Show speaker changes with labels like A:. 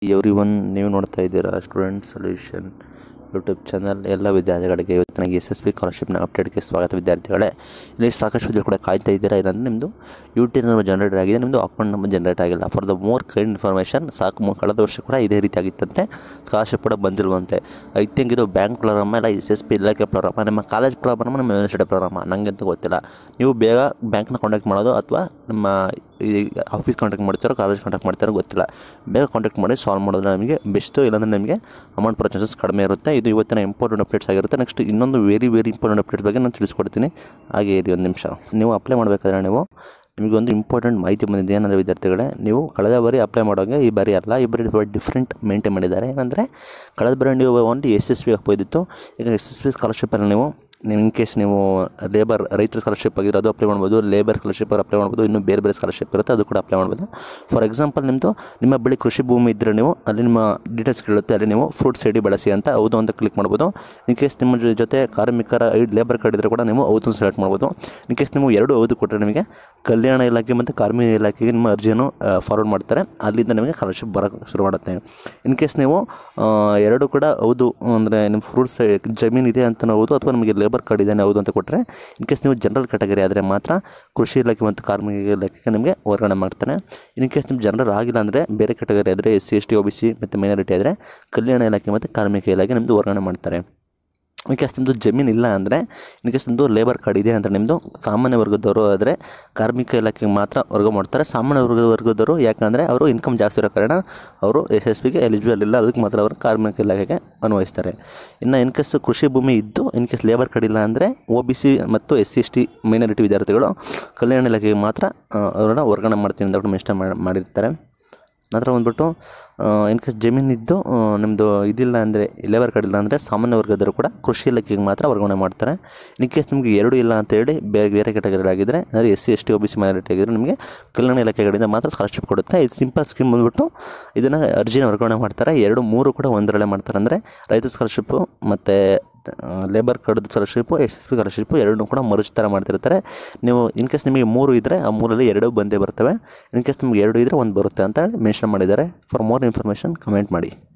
A: every one ನೀವು ನೋಡ್ತಾ ಇದ್ದೀರಾ ಸ್ಟೂಡೆಂಟ್ ಸೊಲ್ಯೂಷನ್ ಯೂಟ್ಯೂಬ್ ಚಾನಲ್ ಎಲ್ಲ ವಿದ್ಯಾರ್ಥಿಗಳಿಗೆ ಇವತ್ತಿನ ಎಸ್ ಎಸ್ ಪಿ ಸ್ಕಾಲರ್ಶಿಪ್ನ ಅಪ್ಡೇಟ್ಗೆ ಸ್ವಾಗತ ವಿದ್ಯಾರ್ಥಿಗಳೇ ಇಲ್ಲಿ ಸಾಕಷ್ಟು ವಿದ್ಯಾರ್ಥಿ ಕೂಡ ಕಾಯ್ತಾ ಇದ್ದೀರಾ ಇಲ್ಲಾಂದರೆ ನಿಮ್ಮದು ಯು ಟಿ ನಂಬರ್ ಜನರೇಟ್ ಆಗಿದೆ ನಿಮ್ಮದು ಅಕೌಂಟ್ ನಂಬರ್ ಜನರೇಟ್ ಆಗಿಲ್ಲ for the more kind information ಸಾಕು ಮು- ಕಳೆದ ವರ್ಷ ಕೂಡ ಇದೇ ರೀತಿ ಆಗಿತ್ತಂತೆ ಸ್ಕಾಲರ್ಶಿಪ್ ಕೂಡ ಬಂದಿಲ್ವಂತೆ ಐ ಥಿಂಕ್ ಇದು ಬ್ಯಾಂಕ್ ಪ್ರಾರಂಭ ಇಲ್ಲ ಎಸ್ ಎಸ್ ಪಿ ಇಲಾಖೆ ಪ್ರಾರಂಭ ನಿಮ್ಮ ಕಾಲೇಜ್ ಪ್ರಾರಂಭ ನಿಮ್ಮ ಯೂನಿವರ್ಸಿಟಿ ಪ್ರಾರಂಭ ನನಗಂತೂ ಗೊತ್ತಿಲ್ಲ ನೀವು ಬೇಗ ಬ್ಯಾಂಕ್ನ ಕಾಂಟ್ಯಾಕ್ಟ್ ಮಾಡೋದು ಅಥವಾ ನಮ್ಮ ಈ ಆಫೀಸ್ ಕಾಂಟ್ಯಾಕ್ಟ್ ಮಾಡ್ತಾರೋ ಕಾಲೇಜ್ ಕಾಂಟ್ಯಾಕ್ಟ್ ಮಾಡ್ತಾರೋ ಗೊತ್ತಿಲ್ಲ ಬೇಗ ಕಾಂಟ್ಯಾಕ್ಟ್ ಮಾಡಿ ಸಾಲ್ವ್ ಮಾಡೋದ್ರೆ ನಮಗೆ ಬೆಸ್ಟು ಇಲ್ಲಾಂದರೆ ನಿಮಗೆ ಅಮೌಂಟ್ ಬರೋ ಚಾನ್ಸಸ್ ಕಡಿಮೆ ಇರುತ್ತೆ ಇದು ಇವತ್ತಿನ ಇಂಪಾರ್ಟೆಂಟ್ ಅಪ್ಡೇಟ್ಸ್ ಆಗಿರುತ್ತೆ ನೆಕ್ಸ್ಟ್ ಇನ್ನೊಂದು ವೆರಿ ವೆರಿ ಇಂಪಾರ್ಟೆಂಟ್ ಅಪ್ಡೇಟ್ಸ್ ಬಗ್ಗೆ ನಾನು ತಿಳಿಸ್ಕೊಡ್ತೀನಿ ಹಾಗೆ ಇರಿ ಒಂದು ನಿಮಿಷ ನೀವು ಅಪ್ಲೈ ಮಾಡಬೇಕಾದ್ರೆ ನೀವು ನಿಮಗೆ ಒಂದು ಇಂಪಾರ್ಟೆಂಟ್ ಮಾಹಿತಿ ಬಂದಿದೆ ಏನಂದರೆ ವಿದ್ಯಾರ್ಥಿಗಳೇ ನೀವು ಕಳೆದ ಬಾರಿ ಅಪ್ಲೈ ಮಾಡುವಾಗ ಈ ಬಾರಿ ಅಲ್ಲ ಈ ಬಾರಿ ಡಿಫ್ರೆಂಟ್ ಮೇಂಟೈನ್ ಮಾಡಿದ್ದಾರೆ ಏನಂದರೆ ಕಳೆದ ಬಾರಿ ನೀವು ಒಂದು ಎಸ್ ಎಸ್ ಪಿ ಹಾಕ್ಬೋದಿತ್ತು ಈಗ ಎಸ್ ಎಸ್ ಪಿ ಸ್ಕಾಲರ್ಶಿಪ್ಪಲ್ಲಿ ನೀವು ನೀವು ಇನ್ ಕೇಸ್ ನೀವು ಲೇಬರ್ ರೈತರ ಸ್ಕಾಲರ್ಶಿಪ್ ಆಗಿರೋ ಅದು ಅಪ್ಲೈ ಮಾಡ್ಬೋದು ಲೇಬರ್ ಸ್ಕಾಲರ್ಶಿಪ್ ಅಪ್ಲೈ ಮಾಡ್ಬೋದು ಇನ್ನೂ ಬೇರೆ ಬೇರೆ ಸ್ಕಾಲರ್ಶಿಪ್ ಇರುತ್ತೆ ಅದು ಕೂಡ ಅಪ್ಲೈ ಮಾಡ್ಬೋದು ಫಾರ್ ಎಕ್ಸಾಂಪಲ್ ನಿಮ್ಮದು ನಿಮ್ಮ ಬಳಿ ಕೃಷಿ ಭೂಮಿ ಇದ್ದರೆ ನೀವು ಅಲ್ಲಿ ನಿಮ್ಮ ಡೀಟೇಲ್ಸ್ ಕೇಳುತ್ತೆ ಅಲ್ಲಿ ನೀವು ಫ್ರೂಟ್ ಸೈಡಿ ಬಳಸಿ ಅಂತ ಹೌದು ಅಂತ ಕ್ಲಿಕ್ ಮಾಡ್ಬೋದು ಇನ್ ಕೇಸ್ ನಿಮ್ಮ ಜೊ- ಜೊತೆ ಕಾರ್ಮಿಕರ ಲೇಬರ್ ಕಾರ್ಡ್ ಇದ್ದರೆ ಕೂಡ ನೀವು ಹೌದು ಸೆಲೆಕ್ಟ್ ಮಾಡ್ಬೋದು ಇನ್ ಕೇಸ್ ನೀವು ಎರಡು ಹೌದು ಕೊಟ್ಟರೆ ನಿಮಗೆ ಕಲ್ಯಾಣ ಇಲಾಖೆ ಮತ್ತು ಕಾರ್ಮಿಕ ಇಲಾಖೆಗೆ ನಿಮ್ಮ ಅರ್ಜಿಯನ್ನು ಫಾರ್ವರ್ಡ್ ಮಾಡ್ತಾರೆ ಅಲ್ಲಿಂದ ನಿಮಗೆ ಸ್ಕಾಲರ್ಶಿಪ್ ಬರೋಕ್ಕೆ ಶುರು ಮಾಡುತ್ತೆ ಇನ್ ಕೇಸ್ ನೀವು ಆ, ಎರಡು ಕೂಡ ಹೌದು ಅಂದರೆ ನಿಮ್ಮ ಫ್ರೂಟ್ಸ್ ಜಮೀನು ಇದೆ ಅಂತ ಹೌದು ಅಥವಾ ನಮಗೆ ಲೇಬರ್ ಕಾರ್ಡ್ ಇದೆ ಹೌದು ಅಂತ ಕೊಟ್ಟರೆ ಇನ್ ಕೇಸ್ ನೀವು ಜನರಲ್ ಕ್ಯಾಟಗರಿ ಆದರೆ ಮಾತ್ರ ಕೃಷಿ ಇಲಾಖೆ ಮತ್ತು ಕಾರ್ಮಿಕ ಇಲಾಖೆಗೆ ನಿಮಗೆ ವರ್ಗಾವಣೆ ಮಾಡ್ತಾರೆ ಇನ್ ಕೇಸ್ ನಿಮ್ಮ ಜನರಲ್ ಆಗಿಲ್ಲ ಅಂದರೆ ಬೇರೆ ಕ್ಯಾಟಗರಿ ಆದರೆ S C S T O B C ಮತ್ತು ಮೈನಾರಿಟಿ ಆದರೆ ಕಲ್ಯಾಣ ಇಲಾಖೆ ಮತ್ತು ಕಾರ್ಮಿಕ ಇಲಾಖೆ ನಿಮ್ಮದು ವರ್ಗಾವಣೆ ಮಾಡ್ತಾರೆ ಇನ್ ಕೇಸ್ ನಿಮ್ಮದು ಜಮೀನು ಇಲ್ಲ ಅಂದರೆ ಇನ್ ಕೇಸ್ ನಿಮ್ಮದು ಲೇಬರ್ ಕಾರ್ಡ್ ಇದೆ ಅಂತ ನಿಮ್ಮದು ಸಾಮಾನ್ಯ ವರ್ಗದವರು ಆದರೆ ಕಾರ್ಮಿಕ ಇಲಾಖೆಗೆ ಮಾತ್ರ ವರ್ಗ ಮಾಡ್ತಾರೆ ಸಾಮಾನ್ಯ ವರ್ಗದ ವರ್ಗದವರು ಯಾಕಂದರೆ ಅವರು ಇನ್ಕಮ್ ಜಾಸ್ತಿ ಇರೋ ಕಾರಣ ಅವರು ಎಸ್ ಎಸ್ ಪಿಗೆ ಎಲಿಜಿಬಲ್ ಇಲ್ಲ ಅದಕ್ಕೆ ಮಾತ್ರ ಅವರು ಕಾರ್ಮಿಕ ಇಲಾಖೆಗೆ ಅನ್ವಯಿಸ್ತಾರೆ ಇನ್ನು ಇನ್ ಕೇಸ್ ಕೃಷಿ ಭೂಮಿ ಇದ್ದು ಇನ್ ಕೇಸ್ ಲೇಬರ್ ಕಾರ್ಡ್ ಇಲ್ಲ ಅಂದರೆ ಒ ಬಿ ಸಿ ಮತ್ತು S C S T minority ವಿದ್ಯಾರ್ಥಿಗಳು ಕಲ್ಯಾಣ ಇಲಾಖೆಗೆ ಮಾತ್ರ ಆ, ಅವರನ್ನ ವರ್ಗಾವಣೆ ಮಾಡ್ತೀನಿ ಅಂತ ಮೆನ್ಷನ್ ಮಾಡಿ ಮಾಡಿರ್ತಾರೆ ನಂತರ ಬಂದ್ಬಿಟ್ಟು ಇನ್ ಕೇಸ್ ಜಮೀನು ಇದ್ದು ಆ, ನಿಮ್ಮದು ಇದಿಲ್ಲ ಅಂದರೆ ಲೇಬರ್ ಕಾರ್ಡ್ ಇಲ್ಲ ಅಂದರೆ ಸಾಮಾನ್ಯ ವರ್ಗದವರು ಕೂಡ ಕೃಷಿ ಇಲಾಖೆಗೆ ಮಾತ್ರ ವರ್ಗಾವಣೆ ಮಾಡ್ತಾರೆ ಇನ್ ಕೇಸ್ ನಿಮಗೆ ಎರಡು ಇಲ್ಲ ಅಂತ ಹೇಳಿ ಬೇರೆ ಬೇರೆ ಕ್ಯಾಟಗರಿ ಆಗಿದ್ದರೆ ಅಂದರೆ S C S T O B C minority ಆಗಿದ್ದರೆ ನಿಮಗೆ ಕಲ್ಯಾಣ ಇಲಾಖೆಗಳಿಂದ ಮಾತ್ರ ಸ್ಕಾಲರ್ಶಿಪ್ ಕೊಡುತ್ತೆ ಇದು ಸಿಂಪಲ್ ಸ್ಕೀಮ್ ಬಂದ್ಬಿಟ್ಟು ಇದನ್ನು ಅರ್ಜಿನ ವರ್ಗಾವಣೆ ಮಾಡ್ತಾರೆ ಎರಡು ಮೂರು ಕೂಡ ಒಂದರಲ್ಲೇ ಮಾಡ್ತಾರೆ ಅಂದರೆ ರೈತ ಸ್ಕಾಲರ್ಶಿಪ್ಪು ಮತ್ತು labour card scholarship S S P scholarship ಎರಡನ್ನೂ ಕೂಡ ಮರುಚ್ ಥರ ಮಾಡ್ತಿರ್ತಾರೆ ನೀವು ಇನ್ ಕೇಸ್ ನಿಮಗೆ ಮೂರು ಇದ್ದರೆ ಆ ಮೂರಲ್ಲಿ ಎರಡು ಬಂದೇ ಬರ್ತವೆ ಇನ್ ಕೇಸ್ ನಿಮ್ಗೆ ಎರಡು ಇದ್ದರೆ ಒಂದು ಬರುತ್ತೆ ಅಂತ ಹೇಳಿ ಮೆನ್ಷನ್ ಮಾಡಿದ್ದಾರೆ ಫಾರ್ ಮೋರ್ ಇನ್ಫಾರ್ಮೇಷನ್ ಕಮೆಂಟ್ ಮಾಡಿ